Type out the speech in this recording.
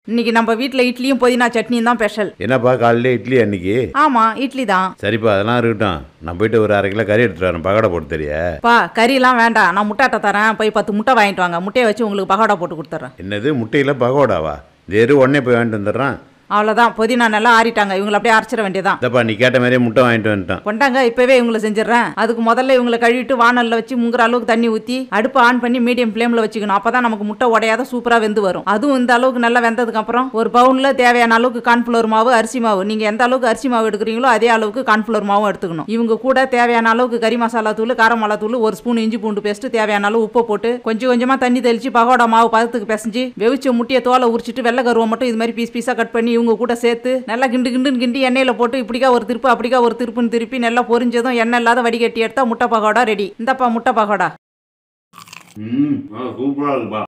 இன்னைக்கு நம்ம வீட்டில் இட்லியும் புதினா சட்னியும் தான் ஸ்பெஷல் என்னப்பா காலையில இட்லி அன்னைக்கு ஆமாம் இட்லி தான் சரிப்பா அதெல்லாம் இருக்கட்டும் நான் போயிட்டு ஒரு அரை கிலோ கறி எடுத்துட்டு வரேன் பகடை போட்டு தெரிய பா கறிலாம் வேண்டாம் நான் முட்டாட்டை தரேன் போய் பத்து முட்டை வாங்கிட்டு வாங்க முட்டையை வச்சு உங்களுக்கு பகோடா போட்டு கொடுத்துட்றேன் என்னது முட்டையில் பகோடாவா இந்த எரு உடனே போய் வாங்கிட்டு வந்துடுறான் அவ்வளோதான் புதினா நல்லா ஆறிட்டாங்க இவங்களை அப்படியே அரைச்சிட வேண்டியதான் இதப்பா நீ கேட்ட மாதிரியே முட்டை வாங்கிட்டு வந்துட்டான் கொண்டாங்க இப்போவே இவங்களை செஞ்சிடுறேன் அதுக்கு முதல்ல இவங்களை கழுவிட்டு வானல்ல வச்சு முங்குற அளவுக்கு தண்ணி ஊற்றி அடுப்பு ஆன் பண்ணி மீடியம் ஃப்ளேமில் வச்சுக்கணும் அப்போ தான் நமக்கு முட்டை உடையாத சூப்பராக வெந்து வரும் அதுவும் இந்த அளவுக்கு நல்லா வெந்ததுக்கு அப்புறம் ஒரு பவுனில் தேவையான அளவுக்கு கார்ன்ஃப்ளவர் மாவு அரிசி மாவு நீங்கள் எந்த அளவுக்கு அரிசி மாவு எடுக்கிறீங்களோ அதே அளவுக்கு கார்ன்ஃப்ளவர் மாவும் எடுத்துக்கணும் இவங்க கூட தேவையான அளவுக்கு கறி மசாலா தூள் கார மிளகா தூள் ஒரு ஸ்பூன் இஞ்சி பூண்டு பேஸ்ட் தேவையான அளவு உப்பு போட்டு கொஞ்சம் கொஞ்சமாக தண்ணி தெளிச்சு பகோடா மாவு பதத்துக்கு பிசைஞ்சு வெவிச்ச முட்டையை தோலை உரிச்சிட்டு வெள்ளை கருவை மட்டும் இது மாதிரி பீஸ் பீஸாக கட் பண்ணி இவங்க கூட சேர்த்து நல்லா கிண்டு கிண்டுன்னு கிண்டி எண்ணெயில் போட்டு இப்படிக்கா ஒரு திருப்பு அப்படிக்கா ஒரு திருப்புன்னு திருப்பி நல்லா பொரிஞ்சதும் எண்ணெய் இல்லாத வடிகட்டி எடுத்தா முட்டை பகோடா ரெடி இந்தப்பா முட்டை பகோடா ம் சூப்பராக இருக்குப்பா